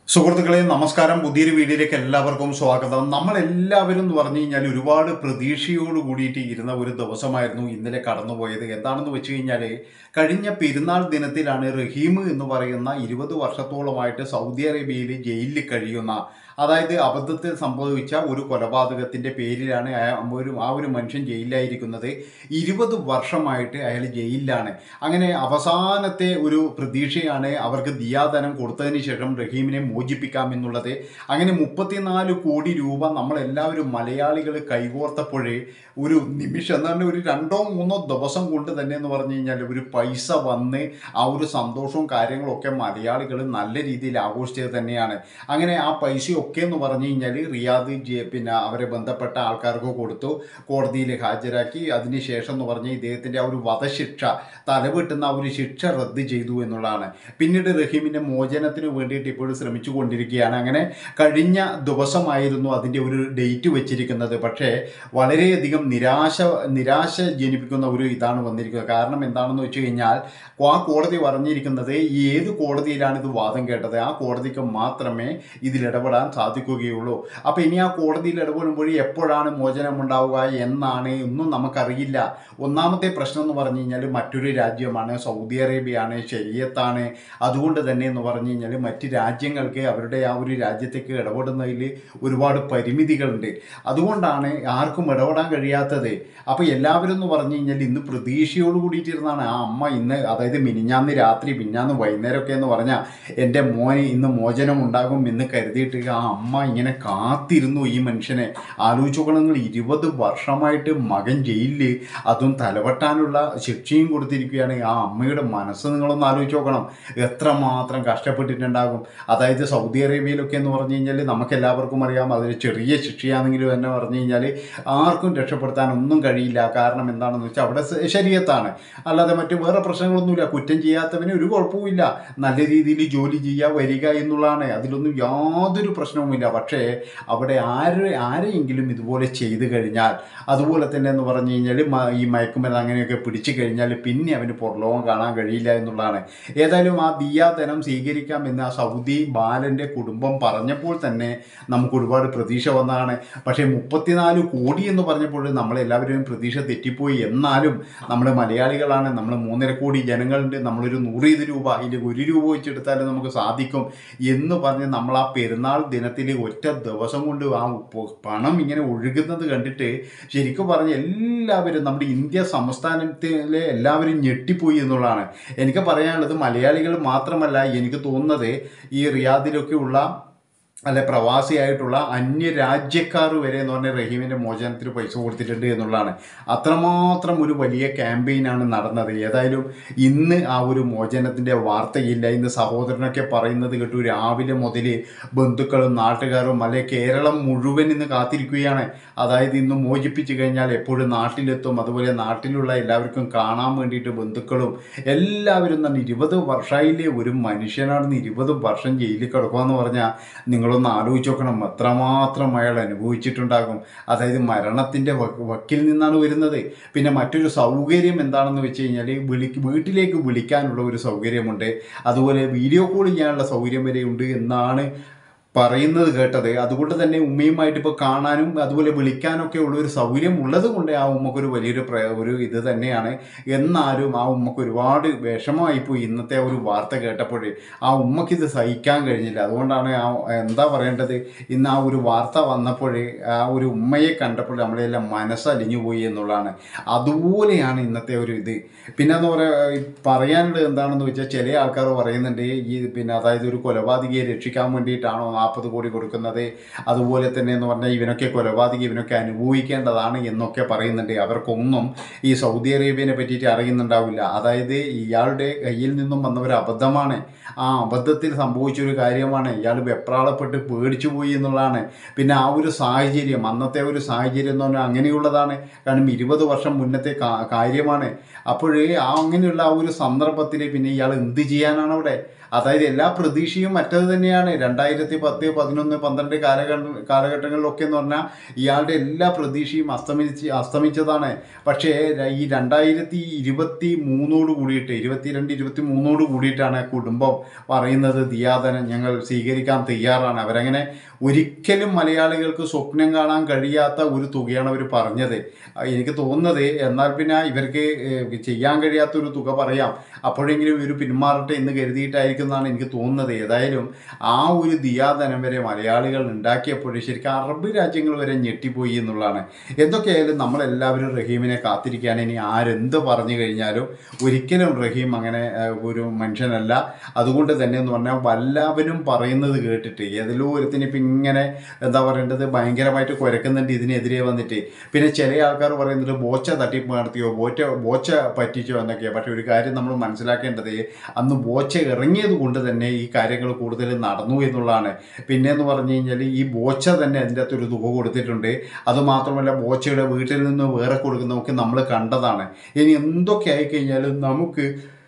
സുഹൃത്തുക്കളെ നമസ്കാരം പുതിയൊരു വീഡിയോയിലേക്ക് എല്ലാവർക്കും സ്വാഗതം നമ്മൾ എല്ലാവരും എന്ന് പറഞ്ഞു കഴിഞ്ഞാൽ ഒരുപാട് പ്രതീക്ഷയോട് കൂടിയിട്ട് ഇരുന്ന ഒരു ദിവസമായിരുന്നു ഇന്നലെ കടന്നുപോയത് എന്താണെന്ന് വെച്ച് കഴിഞ്ഞാൽ കഴിഞ്ഞ പെരുന്നാൾ ദിനത്തിലാണ് റഹീം എന്ന് പറയുന്ന ഇരുപത് വർഷത്തോളമായിട്ട് സൗദി അറേബ്യയിൽ ജയിലിൽ കഴിയുന്ന അതായത് അബദ്ധത്തിൽ സംഭവിച്ച ഒരു കൊലപാതകത്തിന്റെ പേരിലാണ് ആ- ഒരു ആ ഒരു മനുഷ്യൻ ജയിലിലായിരിക്കുന്നത് ഇരുപത് വർഷമായിട്ട് അയാൾ ജയിലിലാണ് അങ്ങനെ അവസാനത്തെ ഒരു പ്രതീക്ഷയാണ് അവർക്ക് ദിയാധനം കൊടുത്തതിന് ശേഷം റഹീമിനെ മോചിപ്പിക്കാം എന്നുള്ളത് അങ്ങനെ മുപ്പത്തിനാല് കോടി രൂപ നമ്മളെല്ലാവരും മലയാളികൾ കൈകോർത്തപ്പോഴേ ഒരു നിമിഷം എന്നാൽ ഒരു രണ്ടോ മൂന്നോ ദിവസം കൊണ്ട് തന്നെ എന്ന് പറഞ്ഞു കഴിഞ്ഞാൽ ഒരു പൈസ വന്ന് ആ ഒരു സന്തോഷവും കാര്യങ്ങളും ഒക്കെ മലയാളികൾ നല്ല രീതിയിൽ ആഘോഷിച്ചത് തന്നെയാണ് അങ്ങനെ ആ പൈസയൊക്കെ എന്ന് പറഞ്ഞു കഴിഞ്ഞാൽ റിയാദ് ജെ- പിന്നെ അവരെ ബന്ധപ്പെട്ട ആൾക്കാർക്ക് കൊടുത്തു കോടതിയിൽ ഹാജരാക്കി അതിനുശേഷം എന്ന് പറഞ്ഞാൽ ഇദ്ദേഹത്തിൻ്റെ ആ ഒരു വധശിക്ഷ തലവെട്ടുന്ന ആ ഒരു ശിക്ഷ റദ്ദ് ചെയ്തു എന്നുള്ളതാണ് പിന്നീട് റഹീമിൻ്റെ മോചനത്തിന് വേണ്ടിയിട്ട് ഇപ്പോഴും ശ്രമിച്ചു കൊണ്ടിരിക്കുകയാണ് അങ്ങനെ കഴിഞ്ഞ ദിവസമായിരുന്നു അതിൻ്റെ ഒരു ഡേറ്റ് വെച്ചിരിക്കുന്നത് പക്ഷേ വളരെയധികം നിരാശ നിരാശ ജനിപ്പിക്കുന്ന ഒരു ഇതാണ് വന്നിരിക്കുന്നത് കാരണം എന്താണെന്ന് വെച്ച് കഴിഞ്ഞാൽ ആ കോടതി പറഞ്ഞിരിക്കുന്നത് ഈ ഏത് കോടതിയിലാണ് ഇത് വാദം കേട്ടത് ആ കോടതിക്ക് മാത്രമേ ഇതിൽ ഇടപെടാൻ സാധിക്കുകയുള്ളൂ അപ്പോൾ ഇനി ആ കോടതിയിൽ ഇടപെടുമ്പോൾ എപ്പോഴാണ് മോചനം ഉണ്ടാവുക എന്നാണ് ഒന്നും നമുക്കറിയില്ല ഒന്നാമത്തെ പ്രശ്നം എന്ന് പറഞ്ഞു കഴിഞ്ഞാൽ മറ്റൊരു രാജ്യമാണ് സൗദി അറേബ്യയാണ് ശരീരത്താണ് അതുകൊണ്ട് തന്നെ എന്ന് പറഞ്ഞു കഴിഞ്ഞാൽ മറ്റ് രാജ്യങ്ങൾക്ക് അവരുടെ ആ ഒരു രാജ്യത്തേക്ക് ഇടപെടുന്നതിൽ ഒരുപാട് പരിമിതികളുണ്ട് അതുകൊണ്ടാണ് ആർക്കും ഇടപെടാൻ കഴിയാത്തത് അപ്പോൾ എല്ലാവരും എന്ന് പറഞ്ഞു കഴിഞ്ഞാൽ ഇന്ന് പ്രതീക്ഷയോട് കൂടിയിട്ടിരുന്നാണ് ആ അമ്മ ഇന്ന് അതായത് മിനിഞ്ഞാന്ന് രാത്രി പിഞ്ഞാന്ന് വൈകുന്നേരമൊക്കെ എന്ന് പറഞ്ഞാൽ എൻ്റെ മോന് ഇന്ന് മോചനം ഉണ്ടാകും എന്ന് കരുതിയിട്ട് ആ അമ്മ ഇങ്ങനെ കാത്തിരുന്നു ഈ മനുഷ്യനെ ആലോചിക്കണമെങ്കിൽ ഇരുപത് വർഷമായിട്ട് മകൻ ജയിലിൽ അതും തലവെട്ടാനുള്ള ശിക്ഷയും കൊടുത്തിരിക്കുകയാണ് ആ അമ്മയുടെ മനസ്സ് നിങ്ങളൊന്ന് ആലോചിച്ച് നോക്കണം എത്രമാത്രം കഷ്ടപ്പെട്ടിട്ടുണ്ടാകും അതായത് സൗദി അറേബ്യയിലൊക്കെ എന്ന് പറഞ്ഞു കഴിഞ്ഞാൽ നമുക്ക് എല്ലാവർക്കും അറിയാം അതൊരു ചെറിയ ശിക്ഷയാണെങ്കിലും തന്നെ പറഞ്ഞു കഴിഞ്ഞാൽ ആർക്കും രക്ഷപ്പെടുത്താൻ ഒന്നും കഴിയില്ല കാരണം എന്താണെന്ന് വെച്ചാൽ അവിടെ സ- ശരീരത്താണ് അല്ലാതെ മറ്റു വേറെ പ്രശ്നങ്ങളൊന്നുമില്ല കുറ്റം ചെയ്യാത്തവന് ഒരു കുഴപ്പവുമില്ല നല്ല രീതിയിൽ ജോലി ചെയ്യുക വരിക എന്നുള്ളതാണ് അതിലൊന്നും യാതൊരു പ്രശ്നവുമില്ല പക്ഷേ അവിടെ ആരെ ആരെയെങ്കിലും ഇതുപോലെ ചെയ്തു കഴിഞ്ഞാൽ അതുപോലെ തന്നെ എന്ന് പറഞ്ഞു കഴിഞ്ഞാൽ മ- ഈ മയക്കുമരുന്ന് അങ്ങനെയൊക്കെ പിടിച്ചു കഴിഞ്ഞാൽ പിന്നെ അവന് പുറലോകം കാണാൻ കഴിയില്ല എന്നുള്ളതാണ് ഏതായാലും ആ ദിയാധനം സ്വീകരിക്കാം എന്ന് ആ സൗദി ബാലൻ്റെ കുടുംബം പറഞ്ഞപ്പോൾ തന്നെ നമുക്ക് ഒരുപാട് പ്രതീക്ഷ വന്നതാണ് പക്ഷേ മുപ്പത്തിനാല് കോടി എന്ന് പറഞ്ഞപ്പോൾ നമ്മളെല്ലാവരും പ്രതീക്ഷ തെറ്റിപ്പോയി എന്നാലും നമ്മൾ മലയാളികളാണ് നമ്മൾ മൂന്നര കോടി ജനങ്ങളുണ്ട് നമ്മളൊരു നൂറ് ഇത് രൂപ ഇതിൽ ഒരു രൂപ വെച്ചെടുത്താലും നമുക്ക് സാധിക്കും എന്ന് പറഞ്ഞ് നമ്മൾ ആ പെരുന്നാൾ ദിനത്തിൽ ഒറ്റ ദിവസം കൊണ്ട് ആ ഉപ്പ് പണം ഇങ്ങനെ ഒഴുകുന്നത് കണ്ടിട്ട് ശരിക്കും പറഞ്ഞ എല്ലാവരും നമ്മുടെ ഇന്ത്യ സംസ്ഥാനത്തിലെ എല്ലാവരും ഞെട്ടിപ്പോയി എന്നുള്ളതാണ് എനിക്ക് പറയാനുള്ളത് മലയാളികൾ മാത്രമല്ല എനിക്ക് തോന്നുന്നത് ഈ റിയാദിലൊക്കെ ഉള്ള അല്ലെ പ്രവാസിയായിട്ടുള്ള അന്യ രാജ്യക്കാർ വരെ എന്ന് പറഞ്ഞാൽ റഹീമിൻ്റെ മോചനത്തിന് പൈസ കൊടുത്തിട്ടുണ്ട് എന്നുള്ളതാണ് അത്രമാത്രം ഒരു വലിയ ക്യാമ്പയിനാണ് നടന്നത് ഏതായാലും ഇന്ന് ആ ഒരു മോചനത്തിൻ്റെ വാർത്തയില്ല ഇന്ന് സഹോദരനൊക്കെ പറയുന്നത് കേട്ടു രാവിലെ മുതൽ ബന്ധുക്കളും നാട്ടുകാരും അല്ലെ കേരളം മുഴുവൻ ഇന്ന് കാത്തിരിക്കുകയാണ് അതായത് ഇന്ന് മോചിപ്പിച്ചു കഴിഞ്ഞാൽ എപ്പോഴും നാട്ടിലെത്തും അതുപോലെ നാട്ടിലുള്ള എല്ലാവർക്കും കാണാൻ വേണ്ടിയിട്ട് ബന്ധുക്കളും എല്ലാവരും തന്നെ ഇരുപത് വർഷമായില്ലേ ഒരു മനുഷ്യനാണെന്ന് ഇരുപത് വർഷം ജയിലിൽ കിടക്കുക എന്ന് പറഞ്ഞാൽ നിങ്ങളൊന്ന് ആലോചിച്ച് നോക്കണം എത്രമാത്രം അയാൾ അനുഭവിച്ചിട്ടുണ്ടാകും അതായത് മരണത്തിൻ്റെ വക്കിൽ നിന്നാണ് വരുന്നത് പിന്നെ മറ്റൊരു സൗകര്യം എന്താണെന്ന് വെച്ച് കഴിഞ്ഞാൽ വിളി വീട്ടിലേക്ക് വിളിക്കാനുള്ള ഒരു സൗകര്യമുണ്ട് അതുപോലെ വീഡിയോ കോൾ ചെയ്യാനുള്ള സൗകര്യം വരെ ഉണ്ട് എന്നാണ് പറയുന്നത് കേട്ടത് അതുകൊണ്ട് തന്നെ ഉമ്മയുമായിട്ട് ഇപ്പോൾ കാണാനും അതുപോലെ വിളിക്കാനൊക്കെ ഉള്ള ഒരു സൗകര്യം ഉള്ളത് കൊണ്ട് ആ ഉമ്മക്കൊരു വലിയൊരു പ്ര ഒരു ഇത് തന്നെയാണ് എന്നാലും ആ ഉമ്മക്ക് ഒരുപാട് വിഷമമായിപ്പോയി ഇന്നത്തെ ആ ഒരു വാർത്ത കേട്ടപ്പോഴേ ആ ഉമ്മക്ക് ഇത് സഹിക്കാൻ കഴിഞ്ഞില്ല അതുകൊണ്ടാണ് ആ എന്താ പറയേണ്ടത് ഇന്ന് ആ ഒരു വാർത്ത വന്നപ്പോഴേ ആ ഒരു ഉമ്മയെ കണ്ടപ്പോൾ നമ്മളെല്ലാം മനസ്സലിഞ്ഞു പോയി എന്നുള്ളതാണ് അതുപോലെയാണ് ഇന്നത്തെ ഒരു ഇത് പിന്നെ എന്ന് പറയുക പറയാനുള്ളത് എന്താണെന്ന് വെച്ചാൽ ചില ആൾക്കാർ പറയുന്നുണ്ട് ഈ പിന്നെ അതായത് ഒരു കൊലപാതകയെ രക്ഷിക്കാൻ വേണ്ടിയിട്ടാണോ നാൽപ്പത് കോടി കൊടുക്കുന്നത് അതുപോലെ തന്നെ എന്ന് പറഞ്ഞാൽ ഇവനൊക്കെ കൊലപാതകം ഇവനൊക്കെ അനുഭവിക്കേണ്ടതാണ് എന്നൊക്കെ പറയുന്നുണ്ട് അവർക്കൊന്നും ഈ സൗദി അറേബ്യനെ പറ്റിയിട്ട് അറിയുന്നുണ്ടാവില്ല അതായത് ഇയാളുടെ കയ്യിൽ നിന്നും വന്ന ഒരു അബദ്ധമാണ് ആ അബദ്ധത്തിൽ സംഭവിച്ചൊരു കാര്യമാണ് ഇയാൾ വെപ്രാളപ്പെട്ട് പേടിച്ചു പോയി എന്നുള്ളതാണ് പിന്നെ ആ ഒരു സാഹചര്യം അന്നത്തെ ഒരു സാഹചര്യം എന്ന് പറഞ്ഞാൽ അങ്ങനെയുള്ളതാണ് കാരണം ഇരുപത് വർഷം മുന്നത്തെ കാ- കാര്യമാണ് അപ്പോഴേ ആ അങ്ങനെയുള്ള ആ ഒരു സന്ദർഭത്തിൽ പിന്നെ ഇയാൾ എന്ത് ചെയ്യാനാണ് അവിടെ അതായത് എല്ലാ പ്രതീക്ഷയും മറ്റത് തന്നെയാണ് രണ്ടായിരത്തി പത്ത് പതിനൊന്ന് പന്ത്രണ്ട് കാലഘട്ട കാലഘട്ടങ്ങളിലൊക്കെ എന്ന് പറഞ്ഞാൽ ഇയാളുടെ എല്ലാ പ്രതീക്ഷയും അസ്തമിച്ച് അസ്തമിച്ചതാണ് പക്ഷേ ര- ഈ രണ്ടായിരത്തി ഇരുപത്തി മൂന്നോട് കൂടിയിട്ട് ഇരുപത്തിരണ്ട് ഇരുപത്തി മൂന്നോട് കൂടിയിട്ടാണ് കുടുംബം പറയുന്നത് ദിയാദനം ഞങ്ങൾ സ്വീകരിക്കാൻ തയ്യാറാണ് അവരങ്ങനെ ഒരിക്കലും മലയാളികൾക്ക് സ്വപ്നം കാണാൻ കഴിയാത്ത ഒരു തുകയാണ് അവർ പറഞ്ഞത് ആ, എനിക്ക് തോന്നുന്നത് എന്നാൽ പിന്നെ ഇവർക്ക് ഏഹ്, ചെയ്യാൻ കഴിയാത്ത ഒരു തുക പറയാം അപ്പോഴെങ്കിലും ഇവർ പിന്മാറട്ടെ എന്ന് കരുതിയിട്ടായിരിക്കും എന്നാണ് എനിക്ക് തോന്നുന്നത് ഏതായാലും ആ ഒരു ദിയാധനം വരെ മലയാളികൾ ഉണ്ടാക്കിയപ്പോൾ ശരിക്കും അറബ് രാജ്യങ്ങൾ വരെ ഞെട്ടിപ്പോയി എന്നുള്ളതാണ് എന്തൊക്കെയായാലും നമ്മളെല്ലാവരും റഹീമിനെ കാത്തിരിക്കുകയാണ് ഇനി ആരെന്ത് പറഞ്ഞു കഴിഞ്ഞാലും ഒരിക്കലും റഹീം അങ്ങനെ ഏഹ്, ഒരു മനുഷ്യനല്ല അതുകൊണ്ട് തന്നെ എന്ന് പറഞ്ഞാൽ വല്ലവരും പറയുന്നത് കേട്ടിട്ട് ഏതിലോ ഒരുത്തിന് ഇപ്പം ഇങ്ങനെ എന്താ പറയേണ്ടത് ഭയങ്കരമായിട്ട് കുരക്കുന്നുണ്ട് ഇതിനെതിരെ വന്നിട്ട് പിന്നെ ചില ആൾക്കാർ പറയുന്നത് ബോച്ച തട്ടിപ്പ് നടത്തിയോ ബോച്ച ബോച്ച പറ്റിച്ചോ എന്നൊക്കെയാണ് പക്ഷെ ഒരു കാര്യം നമ്മൾ മനസ്സിലാക്കേണ്ടത് അന്ന് ബോച്ച ഇറങ്ങിയത് കൊണ്ട് തന്നെ ഈ കാര്യങ്ങൾ കൂടുതൽ നടന്നു എന്നുള്ളതാണ് പിന്നെ എന്ന് പറഞ്ഞു കഴിഞ്ഞാൽ ഈ ബോച്ച തന്നെ അതിൻ്റെ അകത്തൊരു തുക കൊടുത്തിട്ടുണ്ട് അതുമാത്രമല്ല ബോച്ചയുടെ വീട്ടിൽ നിന്ന് വേറെ കൊടുക്കുന്നതൊക്കെ നമ്മൾ കണ്ടതാണ് ഇനി എന്തൊക്കെ ആയിക്കഴിഞ്ഞാലും നമുക്ക്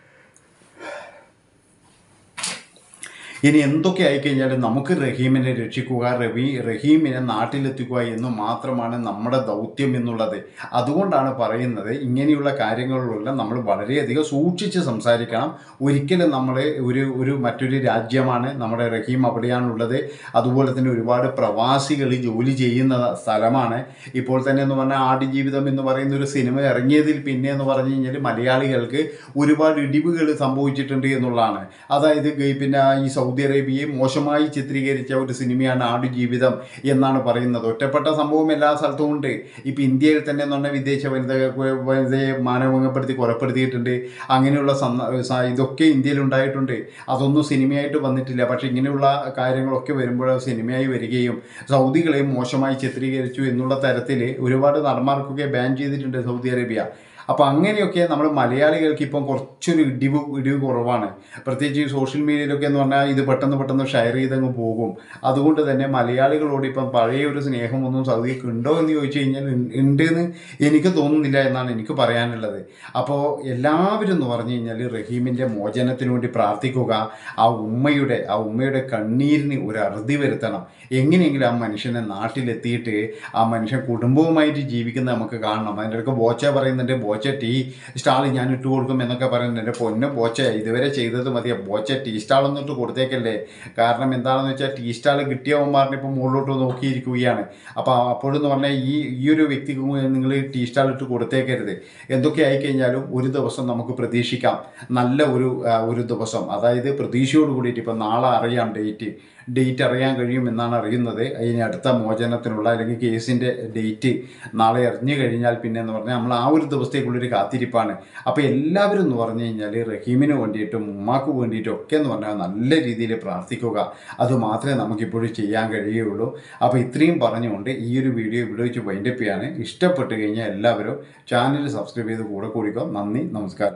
ഇനി എന്തൊക്കെ ആയിക്കഴിഞ്ഞാലും നമുക്ക് റഹീമിനെ രക്ഷിക്കുക റഹീ റഹീമിനെ നാട്ടിലെത്തിക്കുക എന്ന് മാത്രമാണ് നമ്മുടെ ദൗത്യം എന്നുള്ളത് അതുകൊണ്ടാണ് പറയുന്നത് ഇങ്ങനെയുള്ള കാര്യങ്ങളിലെല്ലാം നമ്മൾ വളരെയധികം സൂക്ഷിച്ച് സംസാരിക്കണം ഒരിക്കലും നമ്മൾ ഒരു ഒരു മറ്റൊരു രാജ്യമാണ് നമ്മുടെ റഹീം അവിടെയാണുള്ളത് അതുപോലെ തന്നെ ഒരുപാട് പ്രവാസികൾ ജോലി ചെയ്യുന്ന സ്ഥലമാണ് ഇപ്പോൾ തന്നെ എന്ന് പറഞ്ഞാൽ ആടുജീവിതം എന്ന് പറയുന്ന ഒരു സിനിമ ഇറങ്ങിയതിൽ പിന്നെ എന്ന് പറഞ്ഞു കഴിഞ്ഞാൽ മലയാളികൾക്ക് ഒരുപാട് ഇടിവുകൾ സംഭവിച്ചിട്ടുണ്ട് എന്നുള്ളതാണ് അതായത് ഗ- പിന്നെ ഈ സൗദി അറേബ്യയെ മോശമായി ചിത്രീകരിച്ച ഒരു സിനിമയാണ് ആടുജീവിതം എന്നാണ് പറയുന്നത് ഒറ്റപ്പെട്ട സംഭവം എല്ലാ സ്ഥലത്തും ഉണ്ട് ഇപ്പം ഇന്ത്യയിൽ തന്നെ എന്ന് പറഞ്ഞാൽ വിദേശ വനിത വനിതയെ മാനഭംഗപ്പെടുത്തി കൊലപ്പെടുത്തിയിട്ടുണ്ട് അങ്ങനെയുള്ള സന്ന- സ- ഇതൊക്കെ ഇന്ത്യയിൽ ഉണ്ടായിട്ടുണ്ട് അതൊന്നും സിനിമയായിട്ട് വന്നിട്ടില്ല പക്ഷേ ഇങ്ങനെയുള്ള കാര്യങ്ങളൊക്കെ വരുമ്പോൾ അത് സിനിമയായി വരികയും സൗദികളെ മോശമായി ചിത്രീകരിച്ചു എന്നുള്ള തരത്തിൽ ഒരുപാട് നടന്മാർക്കൊക്കെ ബാൻ ചെയ്തിട്ടുണ്ട് സൗദി അറേബ്യ അപ്പോൾ അങ്ങനെയൊക്കെ നമ്മൾ മലയാളികൾക്ക് ഇപ്പം കുറച്ചൊരു ഇടിവ് ഇടിവ് കുറവാണ് പ്രത്യേകിച്ച് ഈ സോഷ്യൽ മീഡിയയിലൊക്കെ എന്ന് പറഞ്ഞാൽ ഇത് പെട്ടെന്ന് പെട്ടെന്ന് ഷെയർ ചെയ്തങ്ങ് പോകും അതുകൊണ്ട് തന്നെ മലയാളികളോട് ഇപ്പം പഴയ ഒരു സ്നേഹമൊന്നും സൗദിക്ക് ഉണ്ടോ എന്ന് ചോദിച്ചു കഴിഞ്ഞാൽ ഉൺ- ഉണ്ടെന്ന് എനിക്ക് തോന്നുന്നില്ല എന്നാണ് എനിക്ക് പറയാനുള്ളത് അപ്പോൾ എല്ലാവരും എന്ന് പറഞ്ഞു കഴിഞ്ഞാൽ റഹീമിൻ്റെ മോചനത്തിന് വേണ്ടി പ്രാർത്ഥിക്കുക ആ ഉമ്മയുടെ ആ ഉമ്മയുടെ കണ്ണീരിന് ഒരു അറുതി വരുത്തണം എങ്ങനെയെങ്കിലും ആ മനുഷ്യനെ നാട്ടിലെത്തിയിട്ട് ആ മനുഷ്യൻ കുടുംബവുമായിട്ട് ജീവിക്കുന്നത് നമുക്ക് കാണണം അതിൻ്റെ ഇടയ്ക്ക് ബോച്ച പറയുന്നുണ്ട് ബോച്ച ടീ സ്റ്റാൾ ഞാൻ ഇട്ട് കൊടുക്കും എന്നൊക്കെ പറയുന്നുണ്ട് എൻ്റെ പൊന്ന് ബോച്ച ഇതുവരെ ചെയ്തത് മതിയാ ബോച്ച ടീ സ്റ്റാൾ ഒന്നിട്ട് കൊടുത്തേക്കല്ലേ കാരണം എന്താണെന്ന് വെച്ചാൽ ടീ സ്റ്റാൾ കിട്ടിയവന്മാറിന് ഇപ്പോൾ മുകളിലോട്ട് നോക്കിയിരിക്കുകയാണ് അപ്പോൾ അപ്പോഴെന്ന് പറഞ്ഞാൽ ഈ ഈ ഒരു വ്യക്തിക്ക് നിങ്ങൾ ടീ സ്റ്റാൾ ഇട്ട് കൊടുത്തേക്കരുത് എന്തൊക്കെ ആയിക്കഴിഞ്ഞാലും ഒരു ദിവസം നമുക്ക് പ്രതീക്ഷിക്കാം നല്ല ഒരു ആ, ഒരു ദിവസം അതായത് പ്രതീക്ഷയോട് കൂടിയിട്ട് ഇപ്പം നാളെ അറിയാം ഡേറ്റ് ഡേറ്റ് അറിയാൻ കഴിയും എന്നാണ് അറിയുന്നത് ഇനി അടുത്ത മോചനത്തിനുള്ള അല്ലെങ്കിൽ കേസിൻ്റെ ഡേറ്റ് നാളെ അറിഞ്ഞു കഴിഞ്ഞാൽ പിന്നെ എന്ന് പറഞ്ഞാൽ നമ്മൾ ആ ഒരു ദിവസത്തേക്കുള്ളൊരു കാത്തിരിപ്പാണ് അപ്പോൾ എല്ലാവരും എന്ന് പറഞ്ഞു കഴിഞ്ഞാൽ റഹീമിന് വേണ്ടിയിട്ടും ഉമ്മാക്ക് വേണ്ടിയിട്ടും ഒക്കെ എന്ന് പറഞ്ഞാൽ നല്ല രീതിയിൽ പ്രാർത്ഥിക്കുക അത് മാത്രമേ നമുക്കിപ്പോഴും ചെയ്യാൻ കഴിയുള്ളൂ അപ്പോൾ ഇത്രയും പറഞ്ഞുകൊണ്ട് ഈ ഒരു വീഡിയോ ഇവിടെ വെച്ച് വൈൻഡപ്പ് ചെയ്യാണ് ഇഷ്ടപ്പെട്ട് കഴിഞ്ഞാൽ എല്ലാവരും ചാനൽ സബ്സ്ക്രൈബ് ചെയ്ത് കൂടെ കൂടിക്കോ നന്ദി നമസ്കാരം